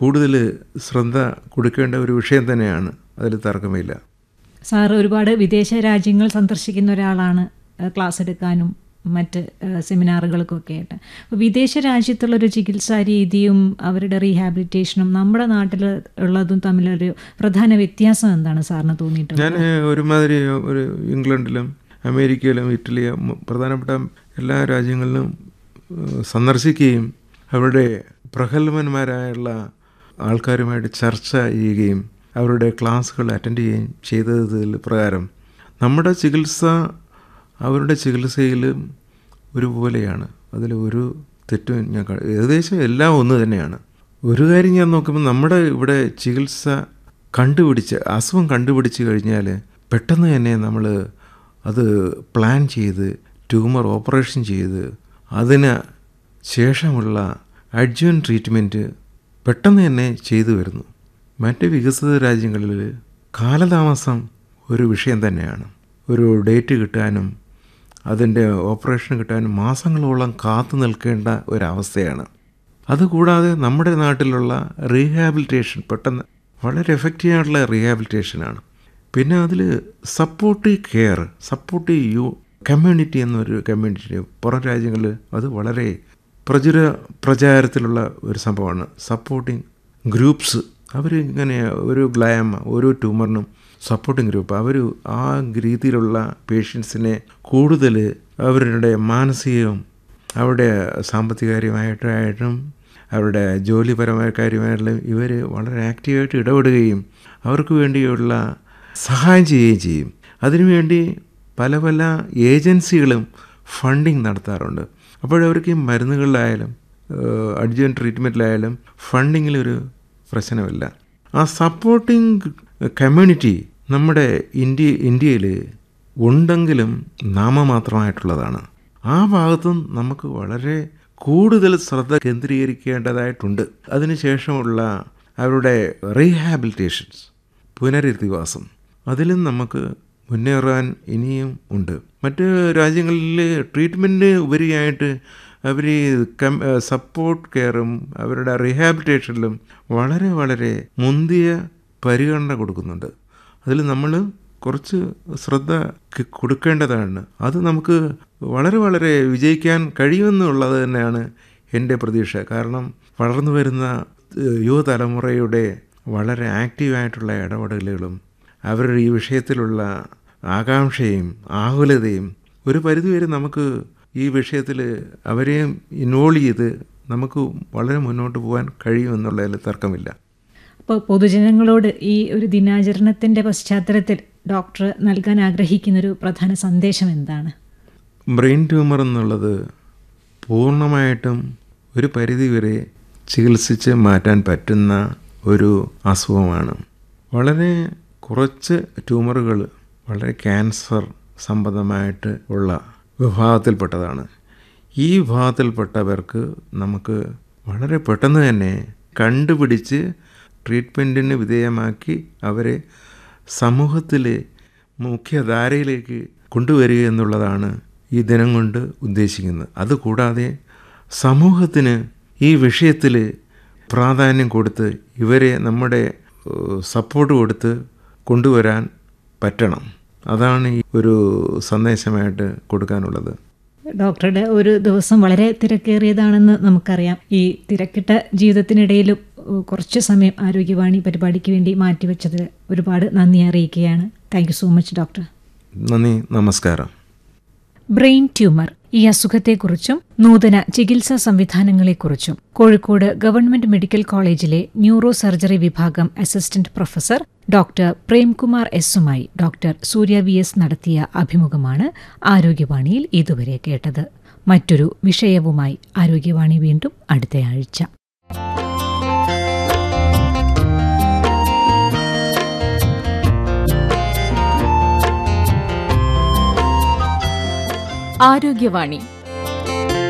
കൂടുതൽ ശ്രദ്ധ കൊടുക്കേണ്ട ഒരു വിഷയം തന്നെയാണ് അതിൽ തർക്കമില്ല സാർ ഒരുപാട് വിദേശ രാജ്യങ്ങൾ സന്ദർശിക്കുന്ന ഒരാളാണ് ഏഹ് ക്ലാസ് എടുക്കാനും മറ്റ് ഏഹ് സെമിനാറുകൾക്കൊക്കെ ആയിട്ട് അപ്പോൾ വിദേശ രാജ്യത്തുള്ളൊരു ചികിത്സാ രീതിയും അവരുടെ റീഹാബിലിറ്റേഷനും നമ്മുടെ നാട്ടിൽ ഉള്ളതും തമ്മിലൊരു പ്രധാന വ്യത്യാസം എന്താണ് സാറിന് തോന്നിയിട്ടുള്ളത് ഞാൻ ഒരുമാതിരി ഒരു ഇംഗ്ലണ്ടിലും അമേരിക്കയിലും ഇറ്റലിയും മ- പ്രധാനപ്പെട്ട എല്ലാ രാജ്യങ്ങളിലും ഏഹ്, സന്ദർശിക്കുകയും അവരുടെ പ്രഗത്ഭന്മാരായുള്ള ആൾക്കാരുമായിട്ട് ചർച്ച ചെയ്യുകയും അവരുടെ ക്ലാസ്സുകൾ അറ്റൻഡ് ചെയ്യുകയും ചെയ്തതിൽ പ്രകാരം നമ്മുടെ ചികിത്സ അവരുടെ ചികിത്സയിലും ഒരുപോലെയാണ് അതിൽ ഒരു തെറ്റും ഞാൻ കാ- ഏകദേശം എല്ലാം ഒന്ന് തന്നെയാണ് ഒരു കാര്യം ഞാൻ നോക്കുമ്പോൾ നമ്മുടെ ഇവിടെ ചികിത്സ കണ്ടുപിടിച്ച് അസുഖം കണ്ടുപിടിച്ച് കഴിഞ്ഞാൽ പെട്ടെന്ന് തന്നെ നമ്മൾ അത് പ്ലാൻ ചെയ്ത് ട്യൂമർ ഓപ്പറേഷൻ ചെയ്ത് അതിന് ശേഷമുള്ള അഡ്ജുവൻ ട്രീറ്റ്മെൻറ്റ് പെട്ടെന്ന് തന്നെ ചെയ്തു വരുന്നു മറ്റ് വികസിത രാജ്യങ്ങളിൽ കാലതാമസം ഒരു വിഷയം തന്നെയാണ് ഒരു ഡേറ്റ് കിട്ടാനും അതിൻ്റെ ഓപ്പറേഷൻ കിട്ടാനും മാസങ്ങളോളം കാത്തു നിൽക്കേണ്ട ഒരവസ്ഥയാണ് അതുകൂടാതെ നമ്മുടെ നാട്ടിലുള്ള റീഹാബിലിറ്റേഷൻ പെട്ടെന്ന് വളരെ എഫക്റ്റീവ് ആയിട്ടുള്ള റീഹാബിലിറ്റേഷനാണ് പിന്നെ അതിൽ സപ്പോർട്ടീവ് കെയർ സപ്പോർട്ടീവ് യു കമ്മ്യൂണിറ്റി എന്നൊരു കമ്മ്യൂണിറ്റി പുറം രാജ്യങ്ങളിൽ അത് വളരെ പ്രചുര പ്രചാരത്തിലുള്ള ഒരു സംഭവമാണ് സപ്പോർട്ടിങ് ഗ്രൂപ്പ്സ് അവർ ഇങ്ങനെ ഒരു ഗ്ലാമ ഓരോ ട്യൂമറിനും സപ്പോർട്ടിങ് ഗ്രൂപ്പ് അവർ ആ രീതിയിലുള്ള പേഷ്യൻസിനെ കൂടുതൽ അവരുടെ മാനസികവും അവരുടെ സാമ്പത്തികകാര്യമായിട്ടായിട്ടും അവരുടെ ജോലിപരമായ കാര്യമായിട്ടും ഇവർ വളരെ ആക്റ്റീവായിട്ട് ഇടപെടുകയും അവർക്ക് വേണ്ടിയുള്ള സഹായം ചെയ്യുകയും ചെയ്യും അതിനുവേണ്ടി പല പല ഏജൻസികളും ഫണ്ടിങ് നടത്താറുണ്ട് അപ്പോഴവർക്ക് ഈ മരുന്നുകളിലായാലും അഡ്ജൻ ട്രീറ്റ്മെൻറ്റിലായാലും ഫണ്ടിങ്ങിലൊരു പ്രശ്നമില്ല ആ സപ്പോർട്ടിങ് കമ്മ്യൂണിറ്റി നമ്മുടെ ഇന്ത്യ ഇന്ത്യയിൽ ഉണ്ടെങ്കിലും നാമമാത്രമായിട്ടുള്ളതാണ് ആ ഭാഗത്തും നമുക്ക് വളരെ കൂടുതൽ ശ്രദ്ധ കേന്ദ്രീകരിക്കേണ്ടതായിട്ടുണ്ട് അതിനുശേഷമുള്ള അവരുടെ റീഹാബിലിറ്റേഷൻസ് പുനരധിവാസം അതിലും നമുക്ക് മുന്നേറാൻ ഇനിയും ഉണ്ട് മറ്റ് രാജ്യങ്ങളിൽ ട്രീറ്റ്മെൻറ്റ് ഉപരിയായിട്ട് അവർ കം സപ്പോർട്ട് കെയറും അവരുടെ റീഹാബിലിറ്റേഷനിലും വളരെ വളരെ മുന്തിയ പരിഗണന കൊടുക്കുന്നുണ്ട് അതിൽ നമ്മൾ കുറച്ച് ശ്രദ്ധ ക- കൊടുക്കേണ്ടതാണ് അത് നമുക്ക് വളരെ വളരെ വിജയിക്കാൻ കഴിയുമെന്നുള്ളത് തന്നെയാണ് എൻ്റെ പ്രതീക്ഷ കാരണം വളർന്നു വരുന്ന ഏഹ്, യുവതലമുറയുടെ വളരെ ആക്റ്റീവായിട്ടുള്ള ഇടപെടലുകളും അവരുടെ ഈ വിഷയത്തിലുള്ള ആകാംക്ഷയും ആകുലതയും ഒരു പരിധിവരെ നമുക്ക് ഈ വിഷയത്തിൽ അവരെയും ഇൻവോൾവ് ചെയ്ത് നമുക്ക് വളരെ മുന്നോട്ട് പോകാൻ കഴിയുമെന്നുള്ളതിൽ തർക്കമില്ല അപ്പോൾ പൊതുജനങ്ങളോട് ഈ ഒരു ദിനാചരണത്തിൻ്റെ പശ്ചാത്തലത്തിൽ ഡോക്ടർ നൽകാൻ ആഗ്രഹിക്കുന്നൊരു പ്രധാന സന്ദേശം എന്താണ് ബ്രെയിൻ ട്യൂമർ എന്നുള്ളത് പൂർണ്ണമായിട്ടും ഒരു പരിധിവരെ ചികിത്സിച്ച് മാറ്റാൻ പറ്റുന്ന ഒരു അസുഖമാണ് വളരെ കുറച്ച് ട്യൂമറുകൾ വളരെ ക്യാൻസർ സംബന്ധമായിട്ട് ഉള്ള വിഭാഗത്തിൽപ്പെട്ടതാണ് ഈ വിഭാഗത്തിൽപ്പെട്ടവർക്ക് നമുക്ക് വളരെ പെട്ടെന്ന് തന്നെ കണ്ടുപിടിച്ച് ട്രീറ്റ്മെൻറ്റിന് വിധേയമാക്കി അവരെ സമൂഹത്തിലെ മുഖ്യധാരയിലേക്ക് കൊണ്ടുവരിക എന്നുള്ളതാണ് ഈ ദിനം കൊണ്ട് ഉദ്ദേശിക്കുന്നത് അതുകൂടാതെ സമൂഹത്തിന് ഈ വിഷയത്തിൽ പ്രാധാന്യം കൊടുത്ത് ഇവരെ നമ്മുടെ ഏഹ്, സപ്പോർട്ട് കൊടുത്ത് കൊണ്ടുവരാൻ പറ്റണം അതാണ് ഈ ഒരു സന്ദേശമായിട്ട് കൊടുക്കാനുള്ളത് ഡോക്ടറുടെ ഒരു ദിവസം വളരെ തിരക്കേറിയതാണെന്ന് നമുക്കറിയാം ഈ തിരക്കിട്ട ജീവിതത്തിനിടയിലും ഏഹ്, കുറച്ച് സമയം ആരോഗ്യവാണി പരിപാടിക്ക് വേണ്ടി മാറ്റിവെച്ചതിൽ ഒരുപാട് നന്ദി അറിയിക്കുകയാണ് thank you so much doctor നന്ദി നമസ്കാരം ബ്രെയിൻ ട്യൂമർ ഈ അസുഖത്തെക്കുറിച്ചും നൂതന ചികിത്സാ സംവിധാനങ്ങളെക്കുറിച്ചും കോഴിക്കോട് ഗവൺമെന്റ് മെഡിക്കൽ കോളേജിലെ ന്യൂറോ സർജറി വിഭാഗം അസിസ്റ്റന്റ് പ്രൊഫസർ ഡോക്ടർ പ്രേംകുമാർ എസുമായി ഡോക്ടർ സൂര്യ വി എസ് നടത്തിയ അഭിമുഖമാണ് ആരോഗ്യവാണിയിൽ ഇതുവരെ കേട്ടത് മറ്റൊരു വിഷയവുമായി ആരോഗ്യവാണി വീണ്ടും അടുത്തയാഴ്ച ആരോഗ്യവാണി